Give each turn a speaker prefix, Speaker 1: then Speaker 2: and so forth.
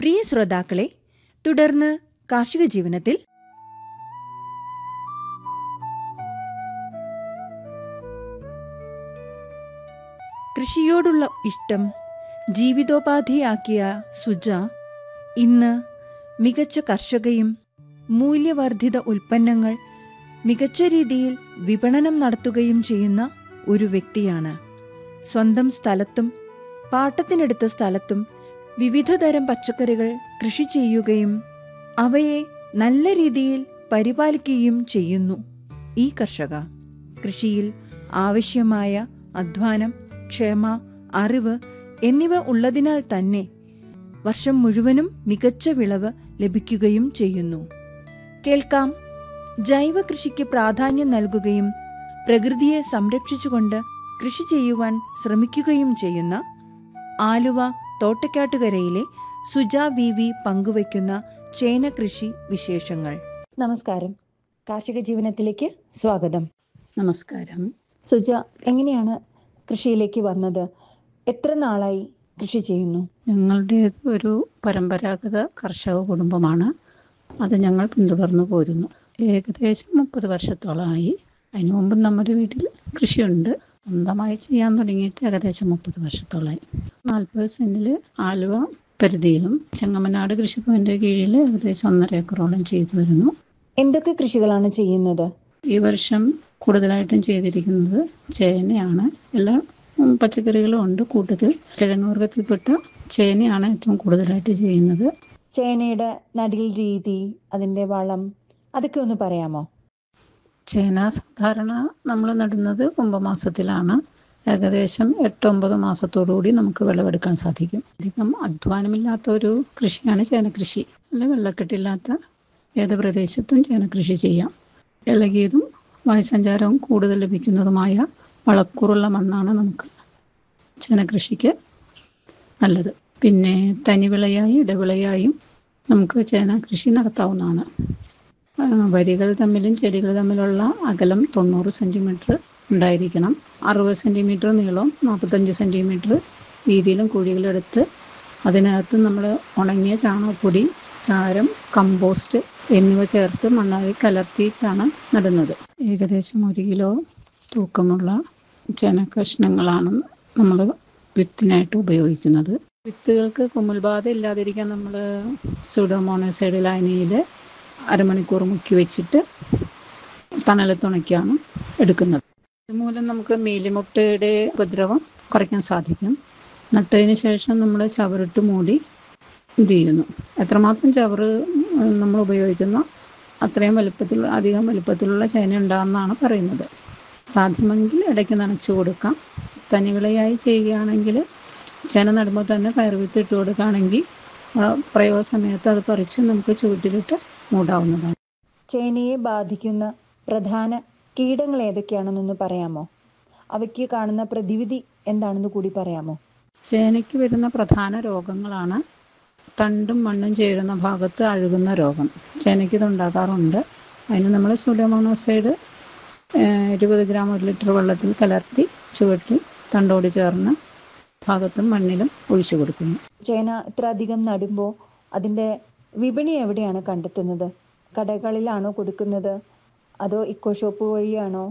Speaker 1: പ്രിയ ശ്രോതാക്കളെ തുടർന്ന് കാർഷിക ജീവനത്തിൽ കൃഷിയോടുള്ള ഇഷ്ടം ജീവിതോപാധിയാക്കിയ സുജ ഇന്ന് മികച്ച കർഷകയും മൂല്യവർദ്ധിത ഉൽപ്പന്നങ്ങൾ മികച്ച രീതിയിൽ വിപണനം നടത്തുകയും ചെയ്യുന്ന ഒരു വ്യക്തിയാണ് സ്വന്തം സ്ഥലത്തും പാട്ടത്തിനെടുത്ത സ്ഥലത്തും വിവിധതരം പച്ചക്കറികൾ കൃഷി ചെയ്യുകയും അവയെ നല്ല രീതിയിൽ പരിപാലിക്കുകയും ചെയ്യുന്നു ഈ കർഷക കൃഷിയിൽ ആവശ്യമായ അധ്വാനം ക്ഷമ അറിവ് എന്നിവ ഉള്ളതിനാൽ തന്നെ വർഷം മുഴുവനും മികച്ച വിളവ് ലഭിക്കുകയും ചെയ്യുന്നു കേൾക്കാം ജൈവ കൃഷിക്ക് പ്രാധാന്യം നൽകുകയും പ്രകൃതിയെ സംരക്ഷിച്ചുകൊണ്ട് കൃഷി ചെയ്യുവാൻ ശ്രമിക്കുകയും ചെയ്യുന്ന ആലുവ തോട്ടക്കാട്ടുകരയിലെ സുജ വി വി പങ്കുവയ്ക്കുന്ന ചേന കൃഷി വിശേഷങ്ങൾ നമസ്കാരം കാർഷിക ജീവനത്തിലേക്ക് സ്വാഗതം
Speaker 2: നമസ്കാരം
Speaker 1: സുജ എങ്ങനെയാണ് കൃഷിയിലേക്ക് വന്നത് എത്ര നാളായി കൃഷി ചെയ്യുന്നു
Speaker 2: ഞങ്ങളുടേത് ഒരു പരമ്പരാഗത കർഷക കുടുംബമാണ് അത് ഞങ്ങൾ പിന്തുടർന്നു പോരുന്നു ഏകദേശം മുപ്പത് വർഷത്തോളമായി അതിനു മുമ്പ് നമ്മുടെ വീട്ടിൽ കൃഷിയുണ്ട് സ്വന്തമായി ചെയ്യാൻ തുടങ്ങിയിട്ട് ഏകദേശം മുപ്പത് വർഷത്തോളമായി നാൽപ്പത് സെൻറ്റിൽ ആലുവ പരിധിയിലും ചെങ്ങമനാട് കൃഷിഭവൻ്റെ കീഴിൽ ഏകദേശം ഒന്നര ഏക്കറോളം ചെയ്തു വരുന്നു
Speaker 1: എന്തൊക്കെ കൃഷികളാണ് ചെയ്യുന്നത്
Speaker 2: ഈ വർഷം കൂടുതലായിട്ടും ചെയ്തിരിക്കുന്നത് ചേനയാണ് എല്ലാ ഉം, പച്ചക്കറികളും ഉണ്ട് കൂട്ടത്തിൽ കിഴങ്ങ് വർഗത്തിൽപ്പെട്ട ചേനയാണ് ഏറ്റവും കൂടുതലായിട്ട് ചെയ്യുന്നത്
Speaker 1: ചേനയുടെ നടീൽ രീതി അതിന്റെ വളം അതൊക്കെ ഒന്ന് പറയാമോ
Speaker 2: ചേന സാധാരണ നമ്മൾ നടുന്നത് കുംഭമാസത്തിലാണ് ഏകദേശം എട്ടൊമ്പത് മാസത്തോടുകൂടി നമുക്ക് വിളവെടുക്കാൻ സാധിക്കും അധികം അധ്വാനമില്ലാത്ത ഒരു കൃഷിയാണ് ചേന കൃഷി അല്ല വെള്ളക്കെട്ടില്ലാത്ത ഏത് പ്രദേശത്തും ചേന കൃഷി ചെയ്യാം ഇളകിയതും വായുസഞ്ചാരവും കൂടുതൽ ലഭിക്കുന്നതുമായ വളക്കൂറുള്ള മണ്ണാണ് നമുക്ക് ചേന കൃഷിക്ക് നല്ലത് പിന്നെ തനിവിളയായി ഇടവിളയായും നമുക്ക് ചേന കൃഷി നടത്താവുന്നതാണ് ആ, വരികൾ തമ്മിലും ചെടികൾ തമ്മിലുള്ള അകലം തൊണ്ണൂറ് സെൻറ്റിമീറ്റർ ഉണ്ടായിരിക്കണം അറുപത് സെൻറ്റിമീറ്റർ നീളവും നാൽപ്പത്തഞ്ച് സെൻറ്റിമീറ്റർ വീതിയിലും കുഴികളെടുത്ത് അതിനകത്ത് നമ്മൾ ഉണങ്ങിയ ചാണകപ്പൊടി ചാരം കമ്പോസ്റ്റ് എന്നിവ ചേർത്ത് മണ്ണായി കലർത്തിയിട്ടാണ് നടുന്നത് ഏകദേശം ഒരു കിലോ തൂക്കമുള്ള ചേന കഷ്ണങ്ങളാണ് നമ്മൾ വിത്തിനായിട്ട് ഉപയോഗിക്കുന്നത് വിത്തുകൾക്ക് കുമിൾബാധ ഇല്ലാതിരിക്കാൻ നമ്മൾ സുഡോമോണസൈഡ് ലൈനിയിൽ അരമണിക്കൂർ മുക്കി വെച്ചിട്ട് തണലത്തുണക്കിയാണ് എടുക്കുന്നത് ഇതുമൂലം നമുക്ക് മീലിമുട്ടയുടെ ഉപദ്രവം കുറയ്ക്കാൻ സാധിക്കും നട്ടതിന് ശേഷം നമ്മൾ ചവറിട്ട് മൂടി ഇത് ചെയ്യുന്നു എത്രമാത്രം ചവറ് നമ്മൾ ഉപയോഗിക്കുന്ന അത്രയും വലുപ്പത്തിൽ അധികം വലുപ്പത്തിലുള്ള ചേന ഉണ്ടാകുമെന്നാണ് പറയുന്നത് സാധ്യമെങ്കിൽ ഇടയ്ക്ക് നനച്ചു കൊടുക്കാം തനിവിളയായി ചെയ്യുകയാണെങ്കിൽ ചേന നടുമ്പോൾ തന്നെ പയർവിത്ത് ഇട്ട് കൊടുക്കുകയാണെങ്കിൽ ആ പ്രയോഗ സമയത്ത് അത് പറിച്ച് നമുക്ക് ചുവട്ടിലിട്ട് മൂടാവുന്നതാണ്
Speaker 1: ചേനയെ ബാധിക്കുന്ന പ്രധാന കീടങ്ങൾ ഏതൊക്കെയാണെന്നൊന്ന് പറയാമോ അവയ്ക്ക് കാണുന്ന പ്രതിവിധി എന്താണെന്ന് കൂടി പറയാമോ
Speaker 2: ചേനയ്ക്ക് വരുന്ന പ്രധാന രോഗങ്ങളാണ് തണ്ടും മണ്ണും ചേരുന്ന ഭാഗത്ത് അഴുകുന്ന രോഗം ചേനയ്ക്ക് ഇത് ഉണ്ടാകാറുണ്ട് അതിന് നമ്മൾ സൂഡോമോണോസൈഡ് ഇരുപത് ഗ്രാം ഒരു ലിറ്റർ വെള്ളത്തിൽ കലർത്തി ചുവട്ടിൽ തണ്ടോട് ചേർന്ന് ഭാഗത്തും മണ്ണിലും ഒഴിച്ചു കൊടുക്കുന്നു
Speaker 1: ചേന ഇത്ര അധികം നടുമ്പോൾ അതിന്റെ വിപണി എവിടെയാണ് കണ്ടെത്തുന്നത് കടകളിലാണോ കൊടുക്കുന്നത് അതോ ഇക്കോ ഷോപ്പ് വഴിയാണോ